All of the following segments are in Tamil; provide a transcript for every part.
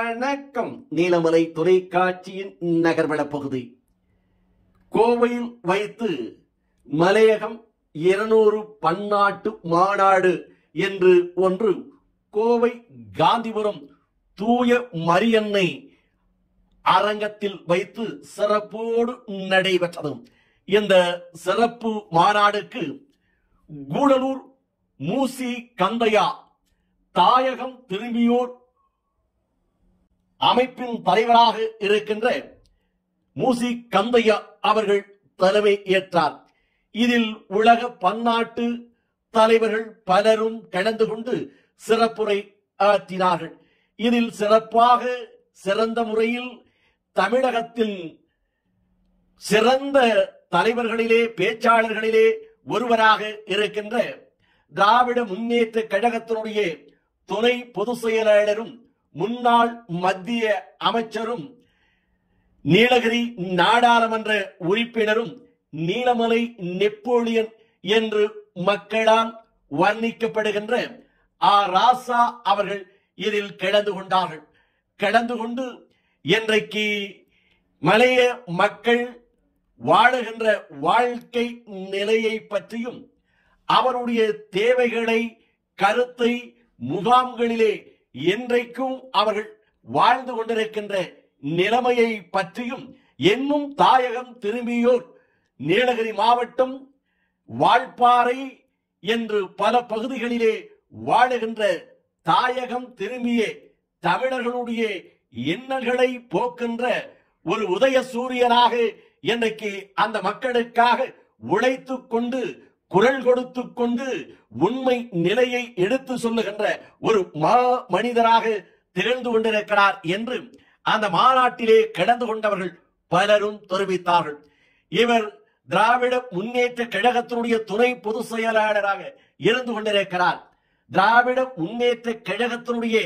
வணக்கம் நீலமலை தொலைக்காட்சியின் நகர்வள பகுதி கோவையில் வைத்து மலையகம் இருநூறு பன்னாட்டு மாநாடு என்று ஒன்று கோவை காந்திபுரம் தூய மரியன்னை அரங்கத்தில் வைத்து சிறப்போடு நடைபெற்றது இந்த சிறப்பு மாநாடுக்கு கூடலூர் மூசி கந்தையா தாயகம் திரும்பியோர் அமைப்பின் தலைவராக இருக்கின்ற மூசி கந்தையா அவர்கள் தலைமை ஏற்றார் இதில் உலக பன்னாட்டு தலைவர்கள் பலரும் கலந்து கொண்டு சிறப்புரை ஆற்றினார்கள் இதில் சிறப்பாக சிறந்த முறையில் தமிழகத்தின் சிறந்த தலைவர்களிலே பேச்சாளர்களிலே ஒருவராக இருக்கின்ற திராவிட முன்னேற்ற கழகத்தினுடைய துணை பொதுச் செயலாளரும் முன்னாள் மத்திய அமைச்சரும் நீலகிரி நாடாளுமன்ற உறுப்பினரும் நீலமலை நெப்போலியன் என்று மக்களால் வர்ணிக்கப்படுகின்ற ஆ ராசா அவர்கள் இதில் கலந்து கொண்டார்கள் கலந்து கொண்டு இன்றைக்கு மலைய மக்கள் வாழுகின்ற வாழ்க்கை நிலையை பற்றியும் அவருடைய தேவைகளை கருத்தை முகாம்களிலே என்றைக்கும் அவர்கள் வாழ்ந்து கொண்டிருக்கின்ற நிலைமையை பற்றியும் என்னும் தாயகம் திரும்பியோர் நீலகிரி மாவட்டம் வால்பாறை என்று பல பகுதிகளிலே வாழுகின்ற தாயகம் திரும்பிய தமிழர்களுடைய எண்ணங்களை போக்கின்ற ஒரு உதய சூரியனாக இன்றைக்கு அந்த மக்களுக்காக உழைத்துக் கொண்டு குரல் கொடுத்து கொண்டு உண்மை நிலையை எடுத்து சொல்லுகின்ற ஒரு மா மனிதராக திகழ்ந்து கொண்டிருக்கிறார் என்று அந்த மாநாட்டிலே கடந்து கொண்டவர்கள் பலரும் தெரிவித்தார்கள் இவர் திராவிட முன்னேற்ற கழகத்தினுடைய துணை பொதுச் செயலாளராக இருந்து கொண்டிருக்கிறார் திராவிட முன்னேற்ற கழகத்தினுடைய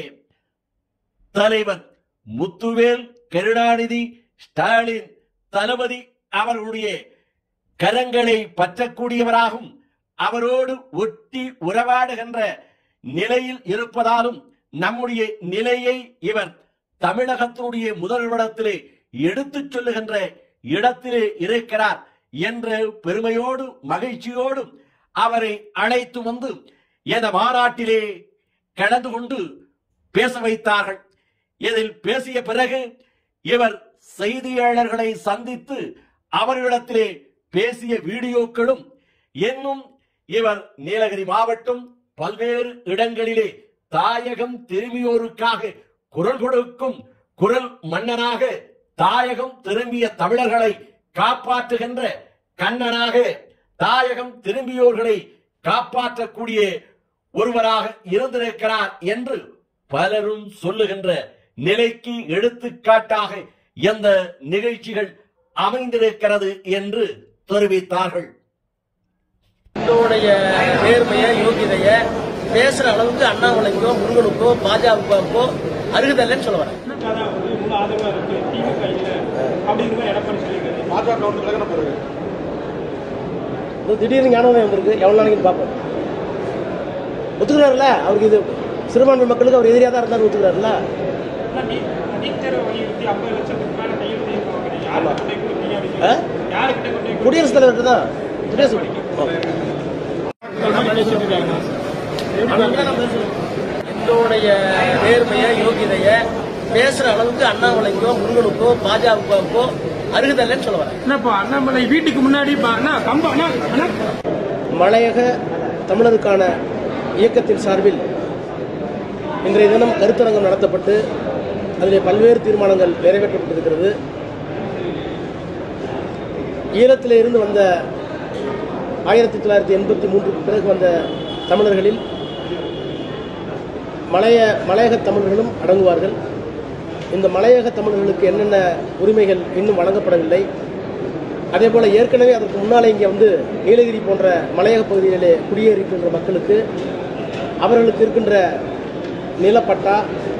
தலைவர் முத்துவேல் கருணாநிதி ஸ்டாலின் தளபதி அவர்களுடைய கரங்களை பற்றக்கூடியவராகவும் அவரோடு ஒட்டி உறவாடுகின்ற நிலையில் இருப்பதாலும் நம்முடைய நிலையை இவர் தமிழகத்தினுடைய முதல்வரிடத்திலே எடுத்துச் சொல்லுகின்ற இடத்திலே இருக்கிறார் என்ற பெருமையோடு மகிழ்ச்சியோடும் அவரை அழைத்து வந்து இந்த மாநாட்டிலே கலந்து கொண்டு பேச வைத்தார்கள் இதில் பேசிய பிறகு இவர் செய்தியாளர்களை சந்தித்து அவர்களிடத்திலே பேசிய வீடியோக்களும் இன்னும் இவர் நீலகிரி மாவட்டம் பல்வேறு இடங்களிலே தாயகம் திரும்பியோருக்காக குரல் கொடுக்கும் குரல் மன்னனாக தாயகம் திரும்பிய தமிழர்களை காப்பாற்றுகின்ற கண்ணனாக தாயகம் திரும்பியோர்களை காப்பாற்றக்கூடிய ஒருவராக இருந்திருக்கிறார் என்று பலரும் சொல்லுகின்ற நிலைக்கு எடுத்துக்காட்டாக எந்த நிகழ்ச்சிகள் அமைந்திருக்கிறது என்று தெரிவித்தார்கள் இதோடைய நேர்மைய யோகிதைய பேசுற அளவுக்கு அண்ணாமலைக்கோ முருகனுக்கோ பாஜகவுக்கோ அருகுதல்லைன்னு சொல்ல வரேன் அதான் வந்து இவ்வளவு ஆதரவா இருக்கு திமுக இல்ல அப்படிங்கிற மாதிரி எடப்பாடி சொல்லியிருக்காரு பாஜக வந்து விலகின பிறகு இது திடீர்னு ஞானோதயம் வந்திருக்கு எவ்வளவு நாளைக்கு பார்ப்போம் ஒத்துக்கிறாருல்ல அவருக்கு இது சிறுபான்மை மக்களுக்கு அவர் எதிரியா தான் இருந்தார் ஒத்துக்கிறாருல்ல ஆனா நீட் நீட் தேர்வை வலியுறுத்தி ஐம்பது லட்சத்துக்கு மேல கையெழுத்து வாங்குறீங்க யாருக்கிட்ட கொடுத்தீங்க அப்படின்னு ஆ? யாருக்கிட்ட கொண்டு போய் குடியரசுத் தலைவர்கிட்ட தான் குடியரசு இதோடைய நேர்மைய யோகிதைய பேசுற அளவுக்கு அண்ணாமலைக்கோ முருகனுக்கோ பாஜகவுக்கோ அருகுதல்லைன்னு சொல்ல வரேன் என்னப்பா அண்ணாமலை வீட்டுக்கு முன்னாடி பா- அண்ணா கம்பம் அண்ணா அண்ணா மலையக தமிழருக்கான இயக்கத்தின் சார்பில் இன்றைய தினம் கருத்தரங்கம் நடத்தப்பட்டு அதிலே பல்வேறு தீர்மானங்கள் நிறைவேற்றப்பட்டிருக்கிறது ஈழத்திலே இருந்து வந்த ஆயிரத்தி தொள்ளாயிரத்தி எண்பத்தி மூன்றுக்கு பிறகு வந்த தமிழர்களில் மலைய மலையக தமிழர்களும் அடங்குவார்கள் இந்த மலையக தமிழர்களுக்கு என்னென்ன உரிமைகள் இன்னும் வழங்கப்படவில்லை அதே போல் ஏற்கனவே அதற்கு முன்னாலே இங்கே வந்து நீலகிரி போன்ற மலையக பகுதிகளிலே குடியேறிக்கின்ற மக்களுக்கு அவர்களுக்கு இருக்கின்ற நிலப்பட்டா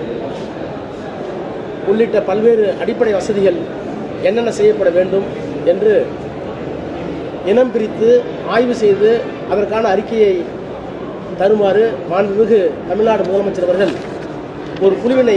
உள்ளிட்ட பல்வேறு அடிப்படை வசதிகள் என்னென்ன செய்யப்பட வேண்டும் என்று இனம் பிரித்து ஆய்வு செய்து அதற்கான அறிக்கையை தருமாறு மாண்புமிகு தமிழ்நாடு முதலமைச்சர் அவர்கள் ஒரு குழுவினை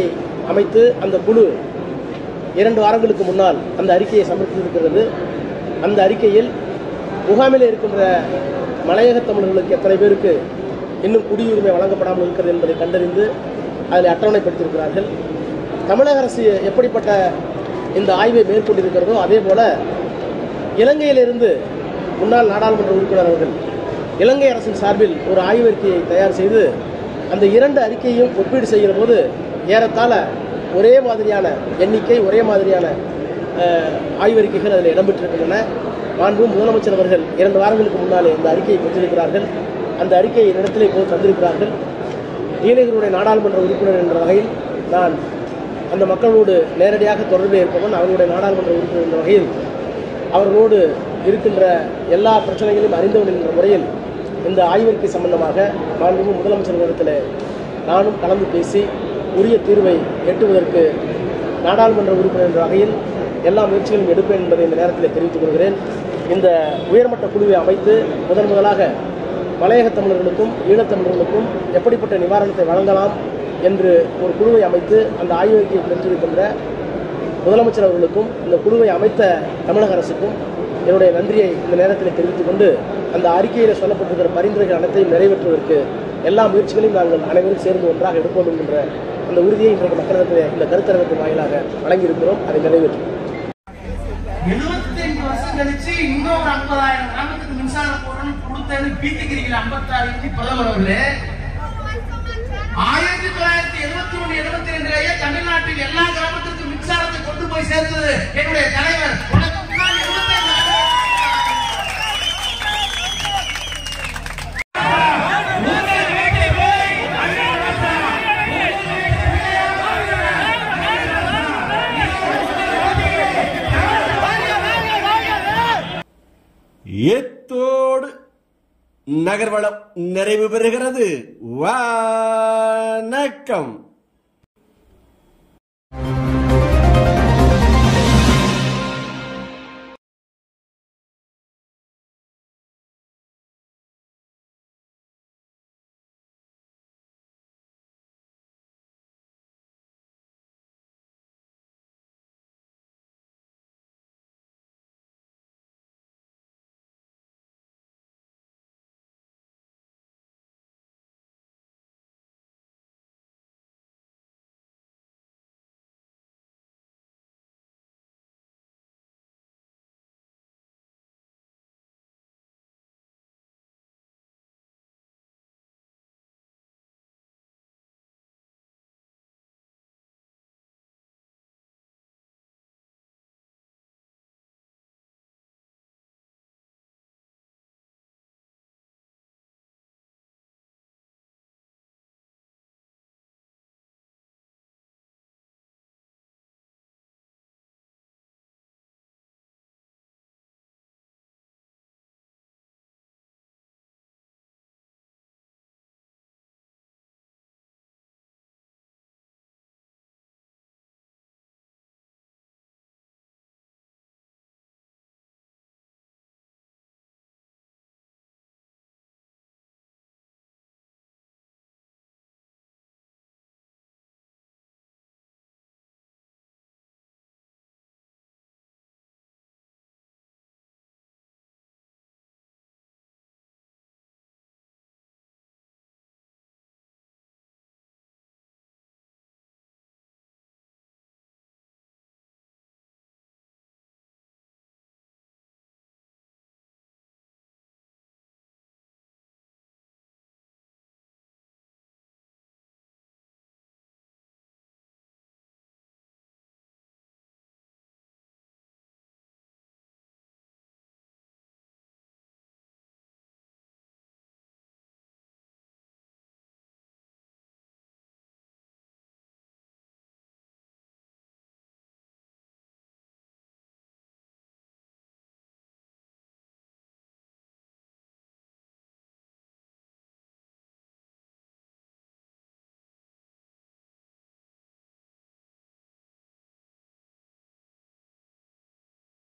அமைத்து அந்த குழு இரண்டு வாரங்களுக்கு முன்னால் அந்த அறிக்கையை சமர்ப்பித்திருக்கிறது அந்த அறிக்கையில் முகாமில் இருக்கின்ற மலையக தமிழர்களுக்கு எத்தனை பேருக்கு இன்னும் குடியுரிமை வழங்கப்படாமல் இருக்கிறது என்பதை கண்டறிந்து அதில் அட்டவணைப்படுத்தியிருக்கிறார்கள் தமிழக அரசு எப்படிப்பட்ட இந்த ஆய்வை மேற்கொண்டிருக்கிறதோ அதே போல இலங்கையிலிருந்து முன்னாள் நாடாளுமன்ற உறுப்பினர் அவர்கள் இலங்கை அரசின் சார்பில் ஒரு ஆய்வறிக்கையை தயார் செய்து அந்த இரண்டு அறிக்கையையும் ஒப்பீடு செய்கிற போது ஏறத்தாழ ஒரே மாதிரியான எண்ணிக்கை ஒரே மாதிரியான அஹ், ஆய்வறிக்கைகள் அதில் இடம்பெற்றிருக்கின்றன மாண்பு முதலமைச்சர் அவர்கள் இரண்டு வாரங்களுக்கு முன்னாலே இந்த அறிக்கையை பெற்றிருக்கிறார்கள் அந்த அறிக்கையை இடத்திலே போது தந்திருக்கிறார்கள் நீலகிரியுடைய நாடாளுமன்ற உறுப்பினர் என்ற வகையில் நான் அந்த மக்களோடு நேரடியாக தொடர்பில் இருப்பவன் அவர்களுடைய நாடாளுமன்ற உறுப்பினர் என்ற வகையில் அவர்களோடு இருக்கின்ற எல்லா பிரச்சனைகளையும் அறிந்தவன் என்ற முறையில் இந்த ஆய்வறிக்கை சம்பந்தமாக மாண்புமிகு முதலமைச்சர் இடத்தில் நானும் கலந்து பேசி உரிய தீர்வை எட்டுவதற்கு நாடாளுமன்ற உறுப்பினர் என்ற வகையில் எல்லா முயற்சிகளும் எடுப்பேன் என்பதை இந்த நேரத்தில் தெரிவித்துக் கொள்கிறேன் இந்த உயர்மட்ட குழுவை அமைத்து முதன் முதலாக மலையக தமிழர்களுக்கும் ஈழத்தமிழர்களுக்கும் எப்படிப்பட்ட நிவாரணத்தை வழங்கலாம் என்று ஒரு குழுவை அமைத்து அந்த ஆய்வறிக்கையை பெற்றிருக்கின்ற முதலமைச்சர் அவர்களுக்கும் இந்த குழுவை அமைத்த தமிழக அரசுக்கும் என்னுடைய நன்றியை இந்த நேரத்தில் தெரிவித்துக் கொண்டு அந்த அறிக்கையில் சொல்லப்பட்டிருக்கிற பரிந்துரைகள் அனைத்தையும் நிறைவேற்றுவதற்கு எல்லா முயற்சிகளையும் நாங்கள் அனைவரும் சேர்ந்து ஒன்றாக எடுப்போம் என்கின்ற அந்த உறுதியை இன்றைக்கு மக்களிடத்தில் இந்த கருத்தரங்கத்தின் வாயிலாக வழங்கியிருக்கிறோம் அதை நிறைவேற்றும் எழுபத்தி அஞ்சு வருஷம் கழிச்சு இன்னொரு ஐம்பதாயிரம் கிராமத்துக்கு மின்சாரம் போடணும்னு கொடுத்தேன்னு பீத்திக்கிறீங்களா ஐம்பத்தாறு இன்ச்சு பிரதமர் அவர்களே ஆயிரத்தி தொள்ளாயிரத்தி எழுபத்தி ஒண்ணு எழுபத்தி ரெண்டுலயே தமிழ்நாட்டில் எல்லா கிராமத்திற்கும் மின்சாரத்தை கொண்டு போய் சேர்த்தது என்னுடைய தலைவர் உனக்கு முன்னால் 75 ஏத்தோடு நகர்வளம் நிறைவு பெறுகிறது வணக்கம்